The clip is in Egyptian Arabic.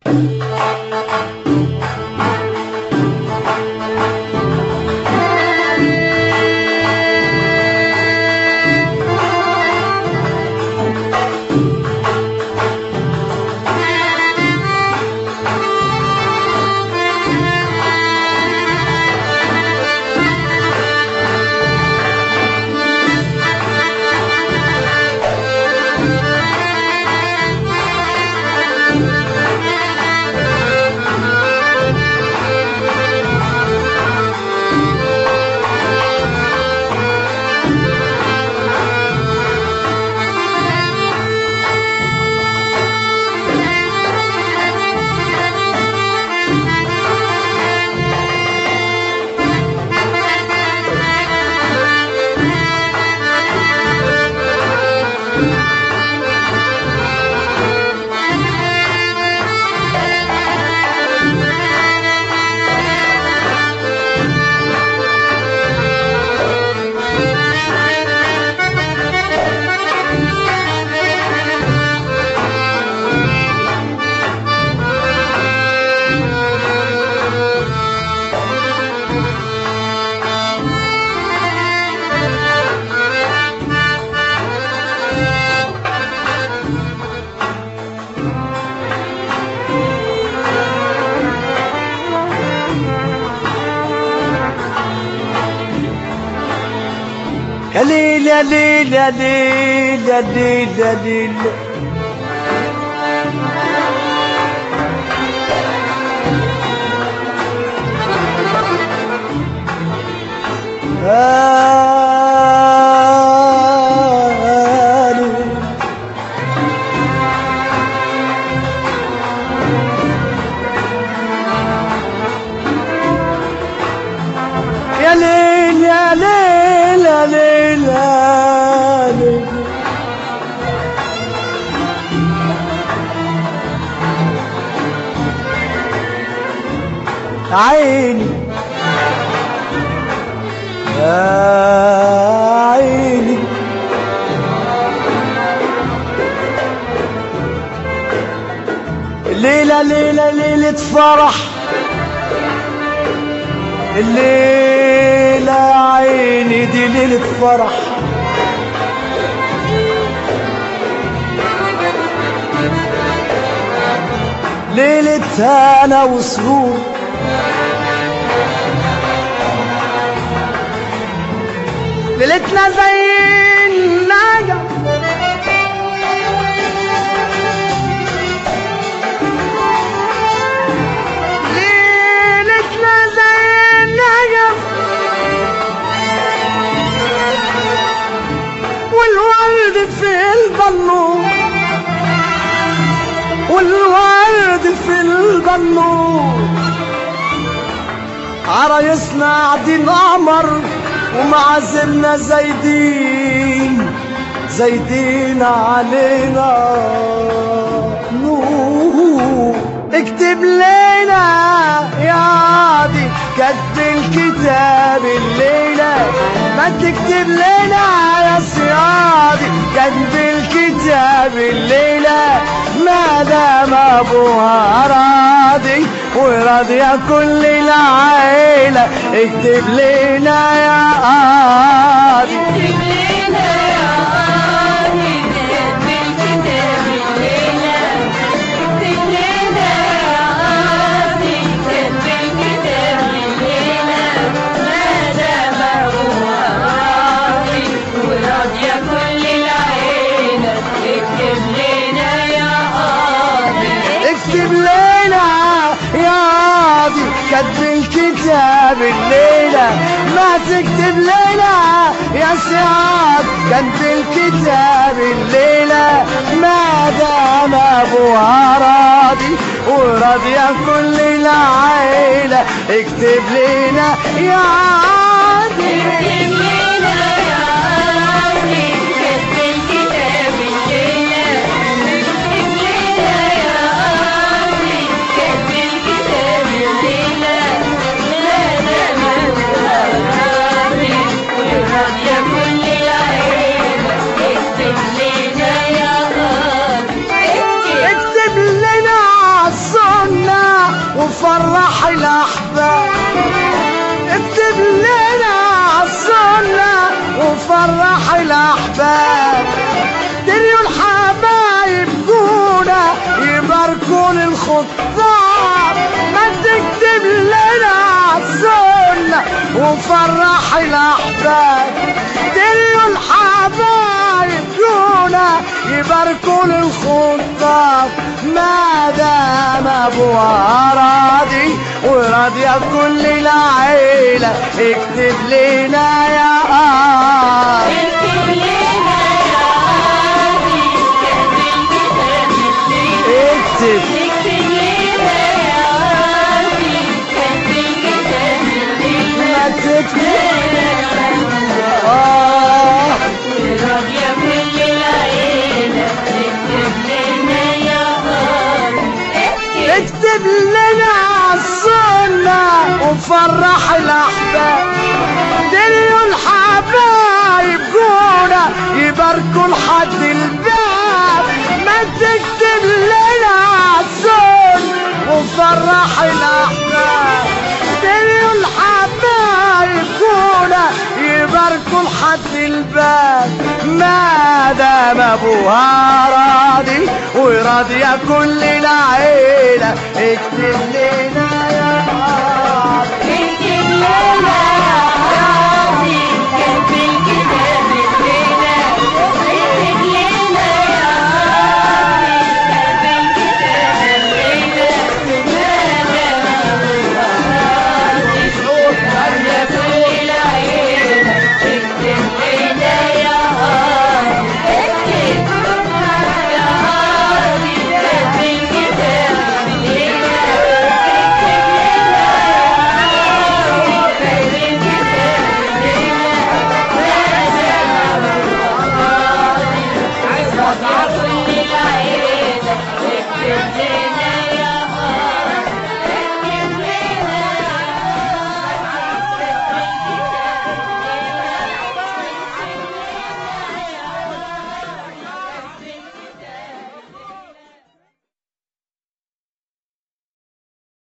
يا ليل يا ليل يا ليل يا ليل يا ليل يا ليل يا ليل يا ليل يا ليل يا ليل عيني يا عيني الليلة ليلة ليلة فرح الليلة يا عيني دي ليلة فرح ليلة هنا وسرور ليلتنا زي النجم ليلتنا زي النجم والورد في البنور والورد في البنور عرايسنا قاعدين قمر ومعازمنا زايدين زايدين علينا نور اكتب لنا يا عادي كتب الكتاب الليلة ما تكتب لنا يا سيادي كتب الكتاب الليلة ما دام ابوها راضي وراضية كل العيلة اكتب لنا يا قاضي اكتب لنا يا قاضي كتب الكتاب الليلة اكتب لنا يا قاضي كتب الكتاب الليلة ما دام أبوها راضي وراضية كل العيلة اكتب لنا يا قاضي اكتب لنا يا قاضي كتب الكتاب الليلة ما تكتب لنا يا سعاد كتب الكتاب الليلة ما دام ابوها راضي وراضية كل العيلة اكتب لنا يا عادي اكتب لنا يا قاضي كتب الكتاب الليلة اكتب لنا يا قاضي كتب الكتاب الليلة ما دام أبوها راضي وراضية كل العيلة اكتب لنا يا قاضي اكتب اكتب لنا الصون الخطاب ما تكتب لنا السنة وفرح الأحباب دلوا الحبايب دونا يباركوا للخطاب ما دام ابوها راضي وراضية كل العيلة اكتب لنا يا آه اكتب لنا يا قاضي كتب الكتاب الليلة اكتب اكتب لنا يا قاضي كتب الكتاب الليلة ما تكتب آه راضية كل العيلة اكتب لنا يا قاضي اكتب اكتب لنا السنة وفرح الأحباب دلوا الحبايب جونا يباركوا لحد الباب ما تكتب لنا السنة وفرح الأحباب دلوا الحبايب جونا يباركوا لحد الباب ما دام ابوها راضي وراضية كل العيلة اكتب